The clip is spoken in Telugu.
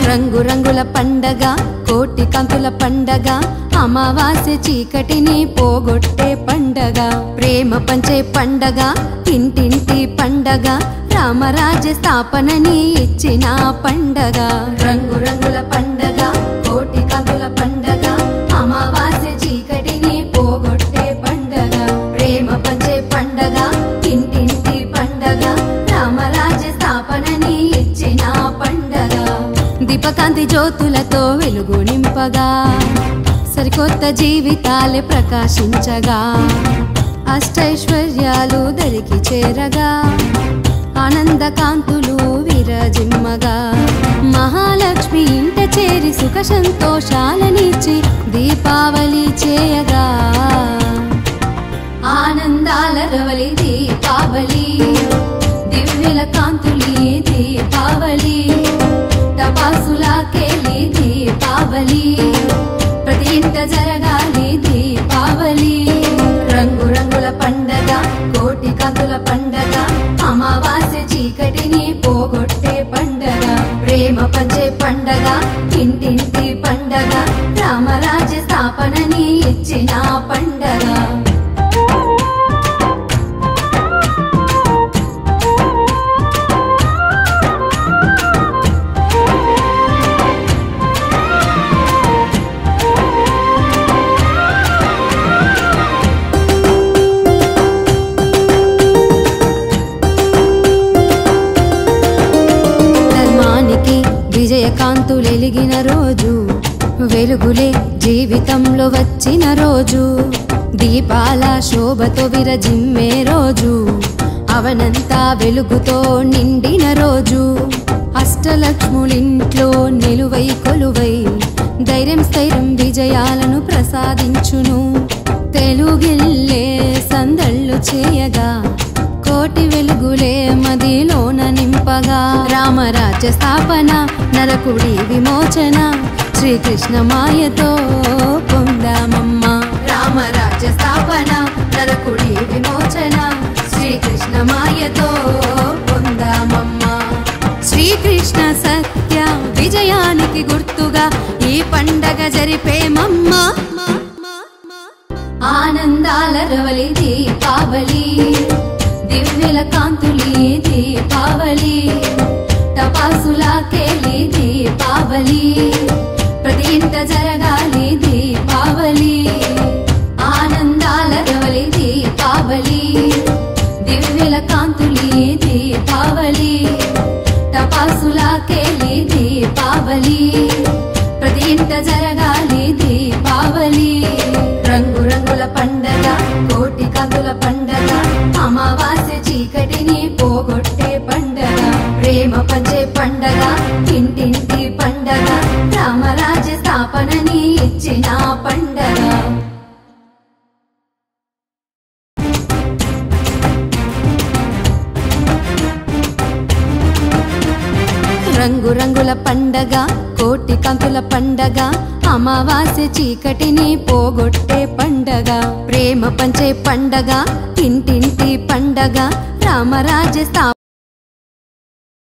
రంగు రంగుల పండగ కోటి కంతుల పండగ అమావాస్య చీకటిని పోగొట్టే పండగ ప్రేమ పంచే పండగ ఇంటింటి పండగ రామరాజ్య స్థాపనని ఇచ్చిన పండగ రంగు రంగుల పండగ కోటి కంతుల పండగ అమావాస్య చీకటిని పోగొట్టే పండగ ప్రేమ పంచే పండగ ఇంటింటి పండగ రామరాజ్య స్థాపనని ఇచ్చిన పండగ దీపకాంతి జ్యోతులతో వెలుగు నింపగా సరికొత్త జీవితాలే ప్రకాశించగా అష్టైశ్వర్యాలు దరికి చేరగా ఆనంద కాంతులు విరజిమ్మగా మహాలక్ష్మి ఇంట చేరి సుఖ సంతోషాలనిచ్చి దీపావళి చేయగా ఆనందాల రవలి దీపావళి దివ్యల కాంతులి దీపావళి టపాసుల కేలి దీపావళి ప్రతి ఇంట జరగాలి దీపావళి రంగు రంగుల పండగ కోటి కాంతుల పండగ అమావాస్య చీకటిని పోగొట్టే పండగ ప్రేమ పంచే పండగ ఇంటింటి పండగ రామరాజ్య స్థాపనని ఇచ్చిన పండగ ధర్మానికి విజయకాంతులెలిగిన రోజు వెలుగులే జీవితంలో వచ్చిన రోజు దీపాల శోభతో విరజిమ్మే రోజు అవనంతా వెలుగుతో నిండిన రోజు అష్టలక్ష్ములింట్లో నిలువై కొలువై ధైర్యం స్థైర్యం విజయాలను ప్రసాదించును తెలుగిల్లే సందళ్ళు చేయగా కోటి వెలుగులే మదిలోన నింపగా రామరాజ్య స్థాపన నరకుడి విమోచన శ్రీకృష్ణ మాయతో పొందామమ్మ రామరాజ్య స్థాపన నరకుడి విమోచన శ్రీకృష్ణ మాయతో పొందామమ్మ శ్రీకృష్ణ సత్య విజయానికి గుర్తుగా ఈ పండగ జరిపేమమ్మ ఆనందాల రవలి దీపావళి దివ్యల కాంతులి దీపావళి టపాసుల కేలి దీపావళి ప్రతి ఇంట జరగాలి దీపావళి ఆనందాల రవలి దీపావళి దివ్యల కాంతులి దీపావళి టపాసుల కేలి దీపావళి ప్రతి ఇంట జరగాలి దీపావళి రంగు రంగుల పండగ కోటి కందుల పండగ అమావాస్య చీకటిని పోగొట్టే పండగ ప్రేమ పంచే పండగ ఇంటింటి పండగ రామరాజ్య స్థాపనని ఇచ్చిన పండగ రంగు రంగుల పండగ కోటి కంతుల పండగ అమావాస్య చీకటిని పోగొట్టే పండగ ప్రేమ పంచే పండగ ఇంటింటి పండగ రామరాజ్య స్థాపన